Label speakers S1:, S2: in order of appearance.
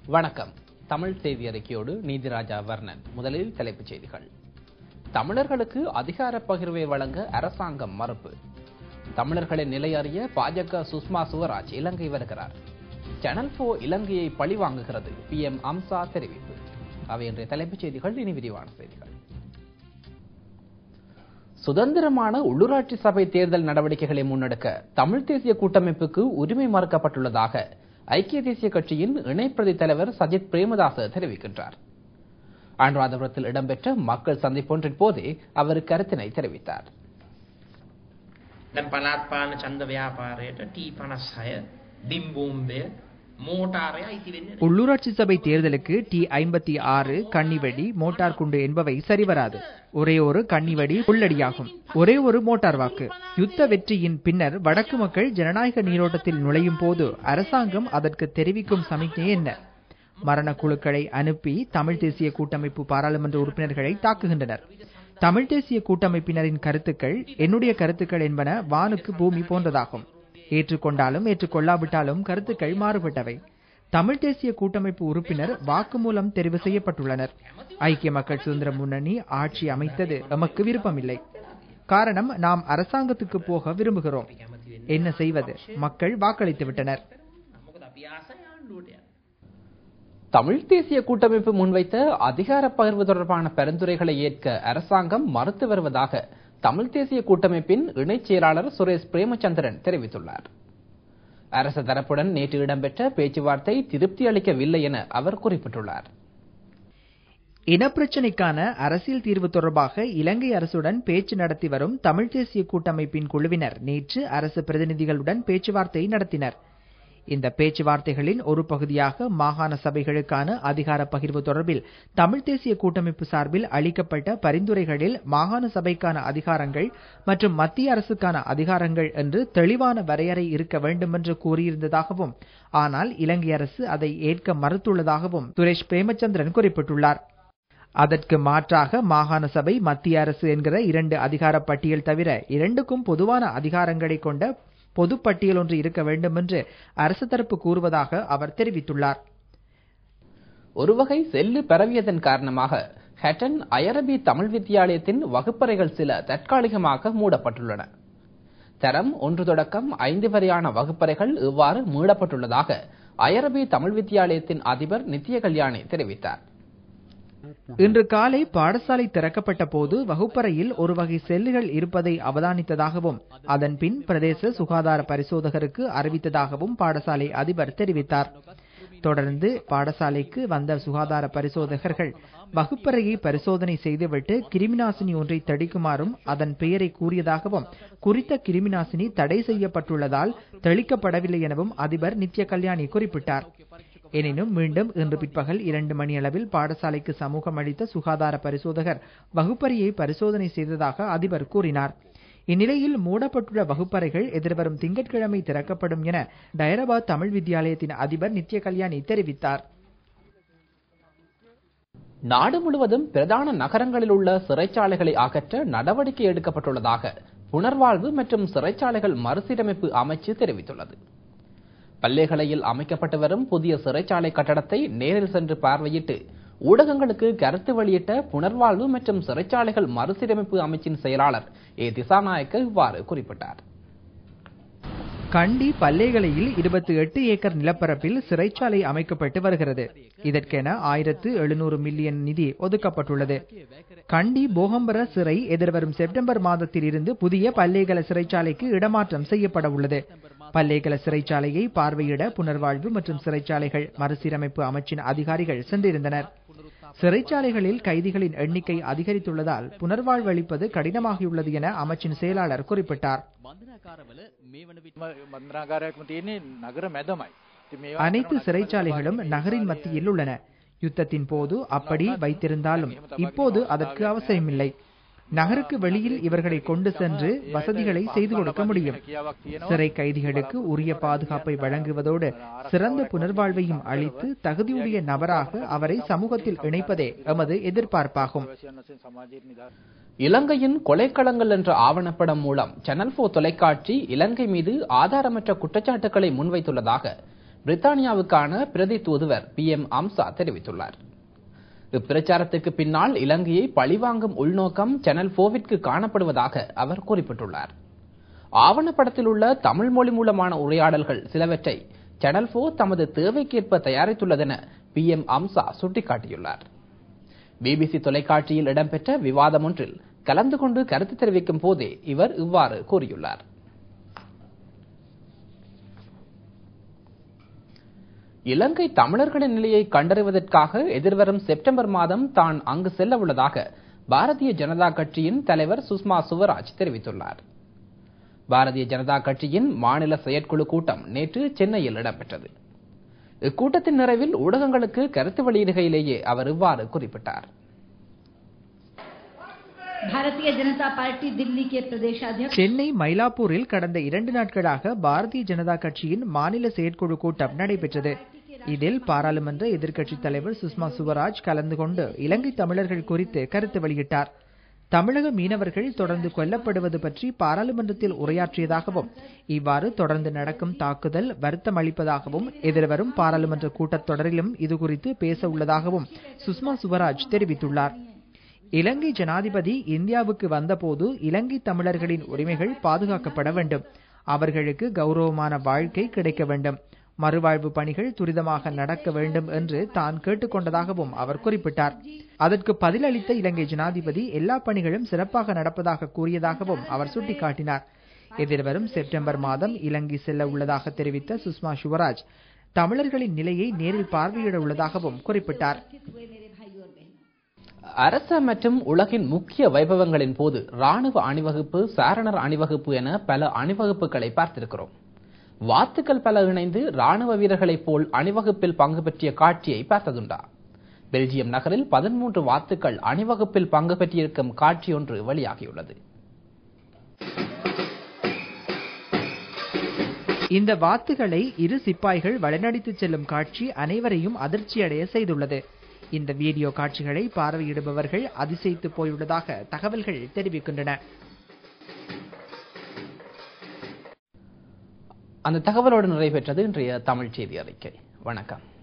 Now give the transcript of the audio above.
S1: வணக்கம் தமிழ் செய்தி அறிக்கையோடு நீதிராஜா வர்ணன் முதலில் தலைப்புச் செய்திகள் தமிழர்களுக்கு அதிகார பகிர்வை வழங்க அரசாங்கம் மறுப்பு தமிழர்களின் நிலை அறிய பாஜக சுஷ்மா சுவராஜ் இலங்கை வருகிறார் சேனல் போ இலங்கையை பழிவாங்குகிறது பி எம் அம்சா தெரிவிப்பு அவை இன்றைய தலைப்புச் செய்திகள் இனி விரிவான செய்திகள் சுதந்திரமான உள்ளூராட்சி சபை தேர்தல் நடவடிக்கைகளை முன்னெடுக்க தமிழ் தேசிய கூட்டமைப்புக்கு உரிமை மறுக்கப்பட்டுள்ளதாக ஐக்கிய தேசிய கட்சியின் இணைப்பிரதி தலைவர் சஜித் பிரேமதாச தெரிவிக்கின்றார் அனுராதபுரத்தில் இடம்பெற்ற மக்கள் சந்திப்பொன்றின் போதே அவர் கருத்தினை தெரிவித்தார்
S2: දැන් පළාත් පාලන ඡන්ද ව්‍යාපාරයට T56 දිම්බෝම්බය මෝටාරය අයිති වෙන්නේ නැහැ.
S3: உள்ளூராட்சி சபை தேர்தலுக்கு டி ஐம்பத்தி ஆறு கன்னிவெடி மோட்டார் குண்டு என்பவை சரிவராது ஒரே ஒரு கன்னிவெடி புல்லடியாகும் ஒரே ஒரு மோட்டார் வாக்கு யுத்த வெற்றியின் பின்னர் வடக்கு மக்கள் ஜனநாயக நீரோட்டத்தில் நுழையும் போது அரசாங்கம் அதற்கு தெரிவிக்கும் சமிக்ஞை என்ன மரண குழுக்களை அனுப்பி தமிழ் தேசிய கூட்டமைப்பு பாராளுமன்ற உறுப்பினர்களை தாக்குகின்றனர் தமிழ் தேசிய கூட்டமைப்பினரின் கருத்துக்கள் என்னுடைய கருத்துக்கள் என்பன வானுக்கு பூமி போன்றதாகும் ஏற்றுக்கொண்டாலும் ஏற்றுக்கொள்ளாவிட்டாலும் கருத்துக்கள் மாறுபட்டவை தமிழ் தேசிய கூட்டமைப்பு உறுப்பினர் வாக்குமூலம் தெரிவு செய்யப்பட்டுள்ளனர் ஐக்கிய மக்கள் சுதந்திர முன்னணி ஆட்சி அமைத்தது எமக்கு விருப்பமில்லை காரணம் நாம் அரசாங்கத்துக்கு போக விரும்புகிறோம் என்ன செய்வது மக்கள் வாக்களித்து விட்டனர்
S2: මොකද අපි ආසයි ආණ්ඩුවට යන්න.
S1: தமிழ் தேசிய கூட்டமைப்பு முன்வைத்த அதிகார பகிர்வு தொடர்பான பரிந்துரைகளை ஏற்க அரசாங்கம் மறுத்து வருவதாக தமிழ் தேசிய கூட்டமைப்பின் இணைச் செயலாளர் சுரேஷ் பிரேமச்சந்திரன் தெரிவித்துள்ளார் அரசு தரப்புடன் நேற்று இடம்பெற்ற பேச்சுவார்த்தை திருப்தி அளிக்கவில்லை என அவர் குறிப்பிட்டுள்ளார்
S3: இனப்பிரச்சினைக்கான அரசியல் தீர்வு தொடர்பாக இலங்கை அரசுடன் பேச்சு நடத்தி வரும் தமிழ் தேசிய கூட்டமைப்பின் குழுவினர் நேற்று அரசு பிரதிநிதிகளுடன் பேச்சுவார்த்தை நடத்தினர் இந்த பேச்சுவார்த்தைகளின் ஒரு பகுதியாக மாகாண சபைகளுக்கான அதிகார பகிர்வு தொடர்பில் தமிழ் தேசிய கூட்டமைப்பு சார்பில் அளிக்கப்பட்ட பரிந்துரைகளில் மாகாண சபைக்கான அதிகாரங்கள் மற்றும் மத்திய அரசுக்கான அதிகாரங்கள் என்று தெளிவான வரையறை இருக்க வேண்டும் என்று கூறியிருந்ததாகவும் ஆனால் இலங்கை அரசு அதை ஏற்க மறுத்துள்ளதாகவும் சுரேஷ் பிரேமச்சந்திரன் குறிப்பிட்டுள்ளார் அதற்கு மாற்றாக மாகாண சபை மத்திய அரசு என்கிற இரண்டு அதிகார பட்டியல் தவிர இரண்டுக்கும் பொதுவான அதிகாரங்களை கொண்ட பொது பட்டியல் ஒன்று இருக்க வேண்டும் என்று அரசு தரப்பு கூறுவதாக அவர் தெரிவித்துள்ளார்
S1: ஒருவகை செல்லு பரவியதன் காரணமாக ஹட்டன் அயரபி தமிழ் வித்தியாலயத்தின் வகுப்பறைகள் சில தற்காலிகமாக மூடப்பட்டுள்ளன தரம் ஒன்று தொடக்கம் ஐந்து வரையான வகுப்பறைகள் இவ்வாறு மூடப்பட்டுள்ளதாக அயரபி தமிழ் வித்தியாலயத்தின் அதிபர் நித்ய கல்யாணி தெரிவித்தார்
S3: இன்று காலை பாடசாலை திறக்கப்பட்ட போது வகுப்பறையில் ஒரு வகை செல்லுகள் இருப்பதை அவதானித்ததாகவும் அதன் பின் பிரதேச சுகாதார பரிசோதகருக்கு அறிவித்ததாகவும் பாடசாலை அதிபர் தெரிவித்தார் தொடர்ந்து பாடசாலைக்கு வந்த சுகாதார பரிசோதகர்கள் வகுப்பறையை பரிசோதனை செய்துவிட்டு கிருமிநாசினி ஒன்றை தடிக்குமாறும் அதன் பெயரை கூறியதாகவும் குறித்த கிருமிநாசினி தடை செய்யப்பட்டுள்ளதால் தெளிக்கப்படவில்லை எனவும் அதிபர் நித்ய கல்யாணி குறிப்பிட்டார் எனினும் மீண்டும் இன்று பிற்பகல் இரண்டு மணி அளவில் பாடசாலைக்கு சமூகம் அளித்த சுகாதார பரிசோதகர் வகுப்பறையை பரிசோதனை செய்ததாக அதிபர் கூறினார் இந்நிலையில் மூடப்பட்டுள்ள வகுப்பறைகள் எதிர்வரும் திங்கட்கிழமை திறக்கப்படும் என டைரபாத் தமிழ் வித்தியாலயத்தின் அதிபர் நித்ய கல்யாணி தெரிவித்தார்
S1: நாடு முழுவதும் பிரதான நகரங்களில் உள்ள சிறைச்சாலைகளை அகற்ற நடவடிக்கை எடுக்கப்பட்டுள்ளதாக புனர்வாழ்வு மற்றும் சிறைச்சாலைகள் மறுசீரமைப்பு அமைச்சு தெரிவித்துள்ளது பல்லேகலையில் அமைக்கப்பட்டு வரும் புதிய சிறைச்சாலை கட்டடத்தை நேரில் சென்று பார்வையிட்டு ஊடகங்களுக்கு கருத்து வெளியிட்ட புனர்வாழ்வு மற்றும் சிறைச்சாலைகள் மறுசீரமைப்பு அமைச்சின் செயலாளர் ஏ திசாநாயக்க இவ்வாறு குறிப்பிட்டார்
S3: கண்டி பல்லேகலையில் இருபத்தி எட்டு ஏக்கர் நிலப்பரப்பில் சிறைச்சாலை அமைக்கப்பட்டு வருகிறது இதற்கென ஆயிரத்து எழுநூறு மில்லியன் நிதி ஒதுக்கப்பட்டுள்ளது கண்டி போகம்பர சிறை எதிர்வரும் செப்டம்பர் மாதத்தில் இருந்து புதிய பல்லேகல சிறைச்சாலைக்கு இடமாற்றம் செய்யப்பட உள்ளது பல்லேகல சிறைச்சாலையை பார்வையிட புனர்வாழ்வு மற்றும் சிறைச்சாலைகள் மறுசீரமைப்பு அமைச்சின் அதிகாரிகள் சென்றிருந்தனர் சிறைச்சாலைகளில் கைதிகளின் எண்ணிக்கை அதிகரித்துள்ளதால் புனர்வாழ்வு அளிப்பது கடினமாகியுள்ளது என அமைச்சின் செயலாளர் குறிப்பிட்டார்
S4: බන්ධනාකාරයක්ම තියෙන්නේ නගර මැදමයි. ඉතින් මේවා
S3: அனைத்து சிறைச்சாலைகளும் நகரின் மத்தியில் உள்ளன யுத்தத்தின் போது அப்படி வைத்திருந்தாலும் இப்போது அதற்கு அவசியமில்லை நகருக்கு வெளியில் இவர்களை கொண்டு சென்று வசதிகளை செய்து கொடுக்க முடியும் சிறை கைதிகளுக்கு உரிய பாதுகாப்பை வழங்குவதோடு சிறந்த புனர்வாழ்வையும் அளித்து தகுதியுடைய நபராக அவரை சமூகத்தில் இணைப்பதே எமது எதிர்பார்ப்பாகும்
S4: අවශ්‍යයන් වශයෙන් සමාජයට නිදහස්
S1: இலங்கையின் கொலைக்களங்கள் என்ற ஆவணப்படம் மூலம் சேனல் போ தொலைக்காட்சி இலங்கை மீது ஆதாரமற்ற குற்றச்சாட்டுகளை முன்வைத்துள்ளதாக பிரித்தானியாவுக்கான பிரதி தூதுவர் பி எம் அம்சா தெரிவித்துள்ளார் இப்பிரச்சாரத்துக்கு பின்னால் இலங்கையை பழிவாங்கும் உள்நோக்கம் சேனல் போவிற்கு காணப்படுவதாக அவர் குறிப்பிட்டுள்ளார் ஆவணப்படத்தில் உள்ள தமிழ் மொழி மூலமான உரையாடல்கள் சிலவற்றை சேனல் போ தமது தேவைக்கேற்ப தயாரித்துள்ளதென பி எம் அம்சா சுட்டிக்காட்டியுள்ளார் பிபிசி தொலைக்காட்சியில் இடம்பெற்ற விவாதம் ஒன்றில் கலந்து கொண்டு கருத்து தெரிவிக்கும் போதே இவர் இவ்வாறு கூறியுள்ளார் இலங்கை தமிழர்களின் நிலையை கண்டறிவதற்காக எதிர்வரும் செப்டம்பர் மாதம் தான் அங்கு செல்ல உள்ளதாக பாரதிய ஜனதா கட்சியின் தலைவர் சுஷ்மா சுவராஜ் தெரிவித்துள்ளார் பாரதிய ஜனதா கட்சியின் மாநில செயற்குழு கூட்டம் நேற்று சென்னையில் இடம்பெற்றது இக்கூட்டத்தின் நிறைவில் ஊடகங்களுக்கு கருத்து வெளியிடுகையிலேயே அவர் இவ்வாறு குறிப்பிட்டார்
S5: भारतीय जनता पार्टी दिल्ली के प्रदेशाध्यक्ष
S3: சென்னை மயிலாப்பூரில் கடந்த இரண்டு நாட்களாக பாரதிய ஜனதா கட்சியின் மாநில செயற்குழு கூட்டம் நடைபெற்றது இதில் பாராளுமன்ற எதிர்க்கட்சித் தலைவர் சுஷ்மா சுவராஜ் கலந்து கொண்டு இலங்கை தமிழர்கள் குறித்து கருத்து வெளியிட்டார் தமிழக மீனவர்கள் தொடர்ந்து கொல்லப்படுவது பற்றி பாராளுமன்றத்தில் உரையாற்றியதாகவும் இவ்வாறு தொடர்ந்து நடக்கும் தாக்குதல் வருத்தம் அளிப்பதாகவும் எதிர்வரும் பாராளுமன்ற கூட்டத்தொடரிலும் இதுகுறித்து பேச உள்ளதாகவும் சுஷ்மா சுவராஜ் தெரிவித்துள்ளார் இலங்கை ஜனாதிபதி இந்தியாவுக்கு வந்தபோது இலங்கை தமிழர்களின் உரிமைகள் பாதுகாக்கப்பட வேண்டும் அவர்களுக்கு கௌரவமான வாழ்க்கை கிடைக்க வேண்டும் மறுவாழ்வு பணிகள் துரிதமாக நடக்க வேண்டும் என்று தான் கேட்டுக்கொண்டதாகவும் அவர் குறிப்பிட்டார் அதற்கு பதிலளித்த இலங்கை ஜனாதிபதி எல்லா பணிகளும் சிறப்பாக நடப்பதாக கூறியதாகவும் அவர் சுட்டிக்காட்டினார் எதிர்வரும் செப்டம்பர் மாதம் இலங்கை செல்ல உள்ளதாக தெரிவித்த சுஷ்மா சுவராஜ் தமிழர்களின் நிலையை நேரில் பார்வையிட உள்ளதாகவும் குறிப்பிட்டார்
S1: அரச மற்றும் உலகின் முக்கிய வைபவங்களின் போது ராணுவ அணிவகுப்பு சாரணர் அணிவகுப்பு என பல அணிவகுப்புகளை பார்த்திருக்கிறோம் வாத்துக்கள் பல இணைந்து ராணுவ வீரர்களைப் போல் அணிவகுப்பில் பங்கு பெற்றிய காட்சியை பார்த்ததுண்டா பெல்ஜியம் நகரில் பதிமூன்று வாத்துக்கள் அணிவகுப்பில் பங்கு பெற்றிருக்கும் காட்சி ஒன்று வெளியாகியுள்ளது
S3: இந்த வாத்துகளை இரு சிப்பாய்கள் வழிநடத்திச் செல்லும் காட்சி அனைவரையும் அதிர்ச்சியடைய செய்துள்ளது இந்த வீடியோ காட்சிகளை பார்வையிடுபவர்கள் அதிசயித்து போயுள்ளதாக தகவல்கள் தெரிவிக்கின்றன
S1: அந்த தகவலோடு நிறைவேற்றது இன்றைய தமிழ் செய்தி அறிக்கை வணக்கம்